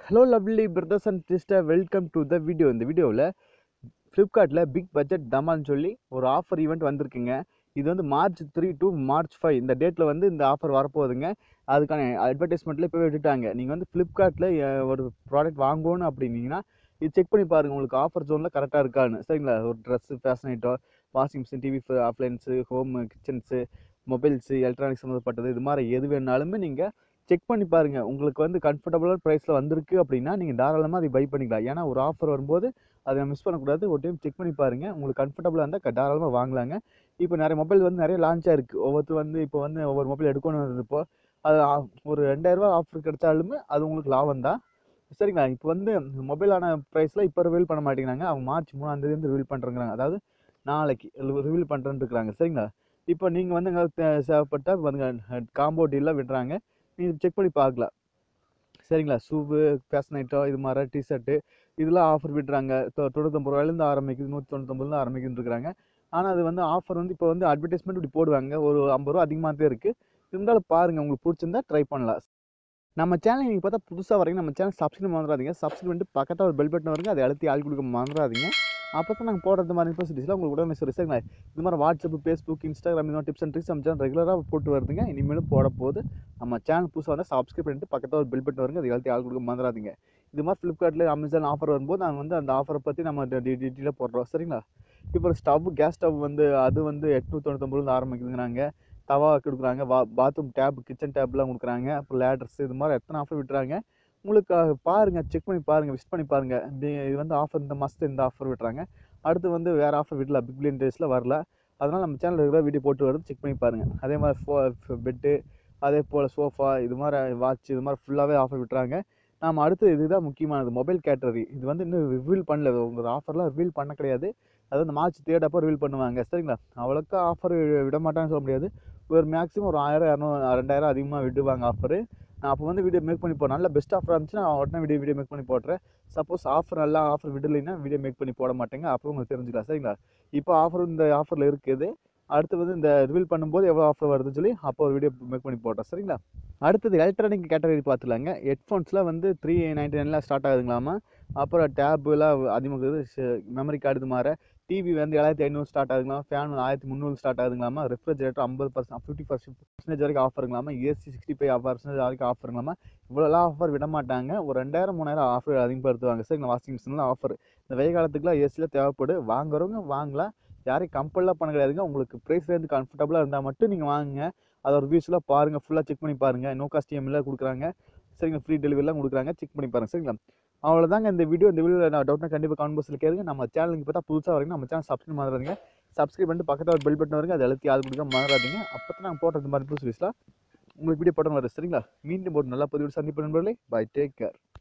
hello lovely brothers and sister welcome to the video இந்த வீடியோவில் ஃப்ளிப்கார்ட்டில் பிக் பட்ஜெட் தமான்னு சொல்லி ஒரு ஆஃபர் ஈவெண்ட் வந்திருக்குங்க இது வந்து March three to March five இந்த டேட்டில் வந்து இந்த ஆஃபர் வரப்போகுதுங்க அதுக்கான அட்வர்டைஸ்மெண்ட்டில் இப்போ விட்டுட்டாங்க நீங்கள் வந்து ஃப்ளிப்கார்ட்டில் ஒரு ப்ராடக்ட் வாங்கணும் அப்படின்னீங்கன்னா இது செக் பண்ணி பாருங்கள் உங்களுக்கு ஆஃபர் ஜோனில் கரெக்டாக இருக்கான்னு சரிங்களா ஒரு dress fashion item washing machine TV appliances home kitchens mobiles electronics சம்மந்தப்பட்டது இது மாதிரி எது வேணாலுமே நீங்கள் செக் பண்ணி பாருங்கள் உங்களுக்கு வந்து கம்ஃபர்டபுளான ப்ரைஸில் வந்திருக்கு அப்படின்னா நீங்கள் தாராளமாக அதை பை பண்ணிக்கலாம் ஏன்னா ஒரு ஆஃபர் வரும்போது அதை மிஸ் பண்ணக்கூடாது ஒரு டைம் செக் பண்ணி பாருங்கள் உங்களுக்கு கம்ஃபர்டபுளாக இருந்தால் தாராளமாக வாங்கலாங்க இப்போ நிறைய மொபைல் வந்து நிறைய லான்ச் ஆயிருக்கு ஒவ்வொருத்தர் வந்து இப்போ வந்து ஒவ்வொரு மொபைல் எடுக்கணும் இப்போ அது ஆ- ஒரு ரெண்டாயிரரூவா ஆஃபர் கிடைச்சாலுமே அது உங்களுக்கு லாபம் தான் சரிங்களா இப்போ வந்து மொபைலான ப்ரைஸில் இப்போ ரிவீல் பண்ண மாட்டேங்கிறாங்க அவங்க மார்ச் மூணாம் தேதி வந்து ரிவீல் பண்ணுறேங்கிறாங்க அதாவது நாளைக்கு ரிவீல் பண்ணுறேன்னு இருக்கிறாங்க சரிங்களா இப்போ நீங்கள் வந்து எங்களுக்கு தே- தேவைப்பட்டா வந்து காம்போ டீலாக விடுறாங்க நீங்கள் செக் பண்ணி பார்க்கலாம் சரிங்களா ஷூவு ஃபேஷன் ஐட்டம் இது மாதிரி டிஷர்ட்டு இதெல்லாம் ஆஃபர் விடுறாங்க தொ- தொண்ணூத்தொம்பது ரூபாயிலேருந்து ஆரம்பிக்குது நூற்றி தொண்ணூத்தொம்பதுலேருந்து ஆரம்பிக்குதுன்னு இருக்கிறாங்க ஆனால் அது வந்து ஆஃபர் வந்து இப்போ வந்து அட்வர்டைஸ்மெண்ட் இப்படி போடுவாங்க ஒரு ஐம்பது ரூபா அதிகமாக தான் இருக்குது இருந்தாலும் பாருங்கள் உங்களுக்கு பிடிச்சிருந்தா ட்ரை பண்ணலாம் நம்ம சேனல் நீங்கள் பார்த்தா புதுசாக வரீங்க நம்ம சேனல் சப்ஸ்கிரைப் மறந்துடாதீங்க சப்ஸ்கிரைப் பண்ணிட்டு பக்கத்தில் ஒரு பெல் பட்டன் வருங்க அதை அழுத்தி ஆள் கொடுக்க மறந்துடாதீங்க அப்போ தான் நாங்கள் போடுறது மாதிரி இன்ஃபர்சிட்டிஸ்லாம் உங்களுக்கு உடனே சரி சரிங்களா இது மாதிரி வாட்ஸ்அப் ஃபேஸ்புக் இன்ஸ்டாகிராம் இந்த மாதிரி டிப்ஸ் அண்ட் ட்ரிக்ஸ் நம்ம சேனல் ரெகுலராக போட்டு வருதுங்க இனிமேலும் போட போது நம்ம சேனல் புதுசாக வந்தால் சப்ஸ்கிரைப் பண்ணிட்டு பக்கத்தில் ஒரு பெல் பட்டன் வருங்க அதை அழுத்தி ஆள் கொடுக்க மறந்துடாதீங்க இது மாதிரி ஃப்ளிப்கார்ட்டில் அமேசான் ஆஃபர் வரும்போது நாங்கள் வந்து அந்த ஆஃபரை பற்றி நம்ம டீட்டெயிலாக போடுறோம் சரிங்களா இப்போ ஸ்டவ் கேஸ் ஸ்டவ் வந்து அது வந்து எட்நூற்றி தொண்ணூத்தொம்பதுலேருந்து ஆரம்பிக்குதுங்கிறாங்க தவா கொடுக்குறாங்க வா பாத்ரூம் டேப் கிச்சன் டேப்லாம் கொடுக்குறாங்க அப்புறம் லேடர்ஸ் இது மாதிரி எத்தனை ஆஃபர் விட்டுறாங்க உங்களுக்கு அஹ், பாருங்க செக் பண்ணி பாருங்க விஷ் பண்ணி பாருங்க இப்படி இது வந்து ஆஃபர் இந்த மாதத்து இந்த ஆஃபர் விட்டுறாங்க அடுத்து வந்து வேறு ஆஃபர் விடல பிக் பில்லியன் டேஸில் வரல அதனால் நம்ம சேனல் ரெகுலர் வீடியோ போட்டு வருது செக் பண்ணி பாருங்க அதே மாதிரி ஃபோ பெட்டு அதே போல் சோஃபா இது மாதிரி வாட்ச் இது மாதிரி ஃபுல்லாகவே ஆஃபர் விட்டுறாங்க நாம் அடுத்து இதுதான் முக்கியமானது மொபைல் கேட்டரி இது வந்து இன்னும் ரிவீல் பண்ணல உங்கள் ஆஃபர்லாம் ரிவீல் பண்ண கிடையாது அது வந்து மார்ச் தேர்ட் அப்போ ரிவீல் பண்ணுவாங்க சரிங்களா அவ்வளோக்கா ஆஃபர் விட மாட்டாங்கன்னு சொல்ல முடியாது ஒரு மேக்ஸிமம் ஒரு ஆயிரம் இரநூறு ரெண்டாயிரம் அதிகமாக விடுவாங்க ஆஃபரு நான் அப்போ வந்து வீடியோ மேக் பண்ணி போடுறேன் நல்ல பெஸ்ட் ஆஃபர் இருந்துச்சுன்னா நான் உடனே வீடியோ வீடியோ மேக் பண்ணி போடுறேன் சப்போஸ் ஆஃபர் நல்லா ஆஃபர் விடலைன்னா வீடியோ மேக் பண்ணி போட மாட்டேங்க அப்போ உங்களுக்கு தெரிஞ்சுக்கலாம் சரிங்களா இப்போ ஆஃபர் இந்த ஆஃபரில் இருக்குது அடுத்து வந்து இந்த ரிவீல் பண்ணும்போது எவ்வளோ ஆஃபர் வருதுன்னு சொல்லி அப்போ ஒரு வீடியோ மேக் பண்ணி போடுறேன் சரிங்களா அடுத்தது எலக்ட்ரானிக் கேட்டகரி பார்த்துலாங்க ஹெட்ஃபோன்ஸ்லாம் வந்து த்ரீ நைன்டி நைனில் ஸ்டார்ட் ஆகுதுங்களாமா அப்புறம் டேபுலாம் அதிகமாக மெமரி கார்டு இது மாதிரி டிவி வந்து ஏழாயிரத்தி ஐநூறு ஸ்டார்ட் ஆகுதுங்களா ஃபேன் வந்து ஆயிரத்தி முந்நூறு ஸ்டார்ட் ஆகுதுங்களாமா ரெஃப்ரிஜரேட்டர் ஐம்பது பர்சன்ட் ஃபிஃப்டி பர்சன்டேஜ் வரைக்கும் ஆஃபருங்களாமா ஏசி சிக்ஸ்டி ஃபைவ் பர்சன்டேஜ் வரைக்கும் ஆஃபருங்களாமா இவ்வளோலாம் ஆஃபர் விட மாட்டாங்க ஒரு ரெண்டாயிரம் மூணாயிரம் ஆஃபர் அதிகப்படுத்துவாங்க சரி இந்த வாஷிங் மிஷின்லாம் ஆஃபர் இந்த வெயில் காலத்துக்குலாம் ஏசியில் தேவைப்படு வாங்குறவங்க வாங்கலாம் யாரையும் கம்பல்லாம் பண்ண கிடையாதுங்க உங்களுக்கு ப்ரைஸ் ரேஞ்சு கம்ஃபர்டபுளாக இருந்தால் மட்டும் நீங்கள் வாங்குங்க அதோட ரிவ்யூஸ்லாம் பாருங்கள் ஃபுல்லாக செக் பண்ணி பாருங்கள் நோ காஸ்ட் எல்லாம் கொடுக்குறாங்க சரிங்க ஃப்ரீ டெலிவரிலாம் கொடுக்குறாங்க செக் பண்ணி பாருங்கள் சரிங்களா அவ்வளோதாங்க இந்த வீடியோ இந்த வீடியோவில் நான் டவுட்னா கண்டிப்பாக கமெண்ட் பாக்ஸில் கேளுங்க நம்ம சேனலுக்கு பார்த்தா புதுசாக வரீங்க நம்ம சேனல் சப்ஸ்கிரைப் மறந்துடாதீங்க சப்ஸ்கிரைப் பண்ணிட்டு பக்கத்தில் ஒரு பெல் பட்டன் வருங்க அதை அழுத்தி ஆள் கொடுக்க மறந்துடாதீங்க அப்போ தான் நாங்கள் போடுறது மாதிரி புதுசு உங்களுக்கு வீடியோ போட்டோம் வரும் சரிங்களா மீண்டும் ஒரு நல்ல பதிவு சந்திப்பு நண்பர்களே பை டேக் கேர்